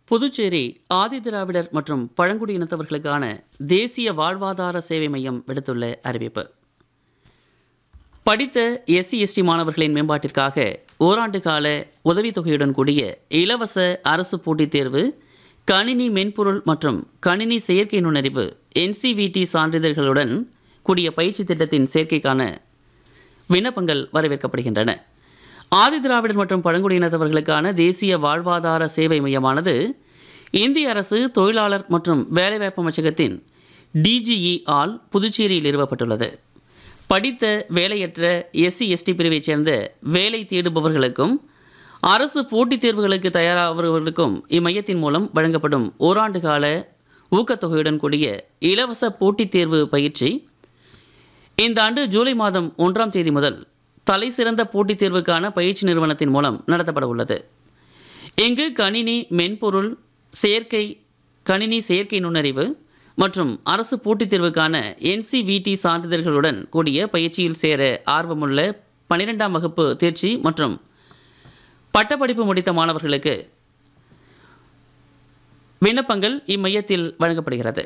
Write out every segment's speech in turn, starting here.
புதுச்சேரி ஆதிதிராவிடர் மற்றும் பழங்குடியினத்தவர்களுக்கான தேசிய வாழ்வாதார சேவை மையம் விடுத்துள்ள அறிவிப்பு படித்த எஸ்சி எஸ்டி மாணவர்களின் மேம்பாட்டிற்காக ஓராண்டு கால உதவித்தொகையுடன் கூடிய இலவச அரசு போட்டித் தேர்வு கணினி மென்பொருள் மற்றும் கணினி செயற்கை நுண்ணறிவு என்சிவிடி சான்றிதழ்களுடன் கூடிய பயிற்சி திட்டத்தின் சேர்க்கைக்கான விண்ணப்பங்கள் வரவேற்கப்படுகின்றன ஆதிதிராவிடர் மற்றும் பழங்குடியினத்தவர்களுக்கான தேசிய வாழ்வாதார சேவை மையமானது இந்திய அரசு தொழிலாளர் மற்றும் வேலைவாய்ப்பு அமைச்சகத்தின் டிஜிஇ ஆல் புதுச்சேரியில் நிறுவப்பட்டுள்ளது படித்த வேலையற்ற எஸ்சி எஸ்டி பிரிவைச் சேர்ந்த வேலை தேடுபவர்களுக்கும் அரசு போட்டித் தேர்வுகளுக்கு தயாராகிறவர்களுக்கும் இம்மையத்தின் மூலம் வழங்கப்படும் ஓராண்டு கால ஊக்கத்தொகையுடன் கூடிய இலவச போட்டித் தேர்வு பயிற்சி இந்த ஆண்டு ஜூலை மாதம் ஒன்றாம் தேதி முதல் தலை சிறந்த போட்டித் தேர்வுக்கான பயிற்சி நிறுவனத்தின் மூலம் நடத்தப்பட உள்ளது இங்கு கணினி மென்பொருள் செயற்கை கணினி செயற்கை நுண்ணறிவு மற்றும் அரசு போட்டித் தேர்வுக்கான என்சிவிடி சான்றிதழ்களுடன் கூடிய பயிற்சியில் சேர ஆர்வமுள்ள பன்னிரெண்டாம் வகுப்பு தேர்ச்சி மற்றும் பட்டப்படிப்பு முடித்த மாணவர்களுக்கு விண்ணப்பங்கள் இம்மையத்தில் வழங்கப்படுகிறது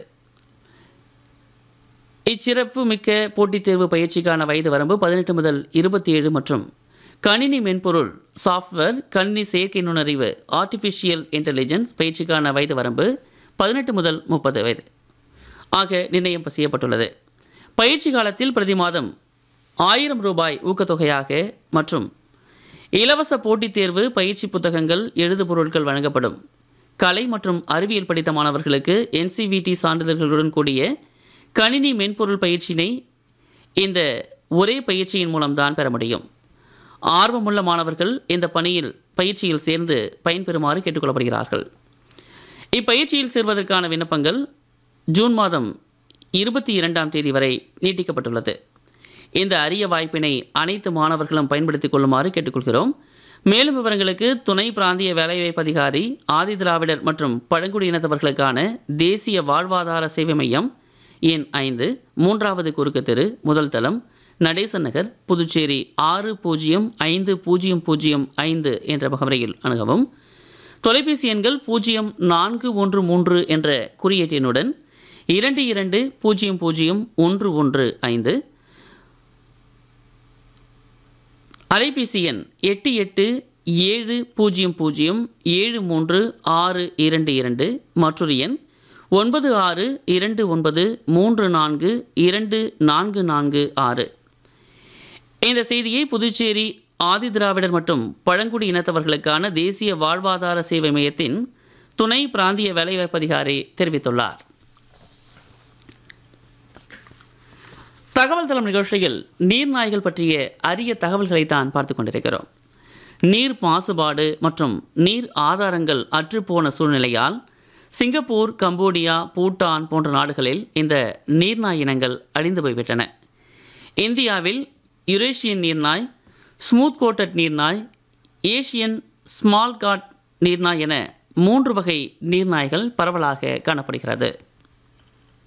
இச்சிறப்பு மிக்க போட்டித் தேர்வு பயிற்சிக்கான வயது வரம்பு பதினெட்டு முதல் இருபத்தி ஏழு மற்றும் கணினி மென்பொருள் சாஃப்ட்வேர் கணினி செயற்கை நுண்ணறிவு ஆர்டிஃபிஷியல் இன்டெலிஜென்ஸ் பயிற்சிக்கான வயது வரம்பு பதினெட்டு முதல் முப்பது வயது ஆக நிர்ணயம் செய்யப்பட்டுள்ளது பயிற்சி காலத்தில் பிரதி மாதம் ஆயிரம் ரூபாய் ஊக்கத்தொகையாக மற்றும் இலவச போட்டித் தேர்வு பயிற்சி புத்தகங்கள் எழுது பொருட்கள் வழங்கப்படும் கலை மற்றும் அறிவியல் படித்த மாணவர்களுக்கு என்சிவிடி சான்றிதழ்களுடன் கூடிய கணினி மென்பொருள் பயிற்சியினை இந்த ஒரே பயிற்சியின் மூலம்தான் பெற முடியும் ஆர்வமுள்ள மாணவர்கள் இந்த பணியில் பயிற்சியில் சேர்ந்து பயன்பெறுமாறு கேட்டுக்கொள்ளப்படுகிறார்கள் இப்பயிற்சியில் சேர்வதற்கான விண்ணப்பங்கள் ஜூன் மாதம் இருபத்தி இரண்டாம் தேதி வரை நீட்டிக்கப்பட்டுள்ளது இந்த அரிய வாய்ப்பினை அனைத்து மாணவர்களும் பயன்படுத்திக் கொள்ளுமாறு கேட்டுக்கொள்கிறோம் மேலும் விவரங்களுக்கு துணை பிராந்திய வேலைவாய்ப்பு அதிகாரி ஆதிதிராவிடர் மற்றும் பழங்குடியினத்தவர்களுக்கான தேசிய வாழ்வாதார சேவை மையம் எண் ஐந்து மூன்றாவது குறுக்கு தெரு முதல் தளம் நடேசன் நகர் புதுச்சேரி ஆறு பூஜ்ஜியம் ஐந்து பூஜ்ஜியம் பூஜ்ஜியம் ஐந்து என்ற முகவரியில் அணுகவும் தொலைபேசி எண்கள் பூஜ்ஜியம் நான்கு ஒன்று மூன்று என்ற குறியீட்டினுடன் இரண்டு இரண்டு பூஜ்ஜியம் பூஜ்ஜியம் ஒன்று ஒன்று ஐந்து அலைபேசி எண் எட்டு எட்டு ஏழு பூஜ்ஜியம் பூஜ்ஜியம் ஏழு மூன்று ஆறு இரண்டு இரண்டு மற்றொரு எண் ஒன்பது ஆறு இரண்டு ஒன்பது மூன்று நான்கு இரண்டு நான்கு நான்கு ஆறு இந்த செய்தியை புதுச்சேரி ஆதிதிராவிடர் மற்றும் பழங்குடி இனத்தவர்களுக்கான தேசிய வாழ்வாதார சேவை மையத்தின் துணை பிராந்திய வேலைவாய்ப்பு அதிகாரி தெரிவித்துள்ளார் தகவல் தளம் நிகழ்ச்சியில் நீர்நாய்கள் பற்றிய அரிய தகவல்களை தான் பார்த்து கொண்டிருக்கிறோம் நீர் மாசுபாடு மற்றும் நீர் ஆதாரங்கள் அற்றுப்போன சூழ்நிலையால் சிங்கப்பூர் கம்போடியா பூட்டான் போன்ற நாடுகளில் இந்த நீர்நாய் இனங்கள் அழிந்து போய்விட்டன இந்தியாவில் யுரேஷியன் நீர்நாய் ஸ்மூத் கோட்டட் நீர்நாய் ஏசியன் ஸ்மால் காட் நீர்நாய் என மூன்று வகை நீர்நாய்கள் பரவலாக காணப்படுகிறது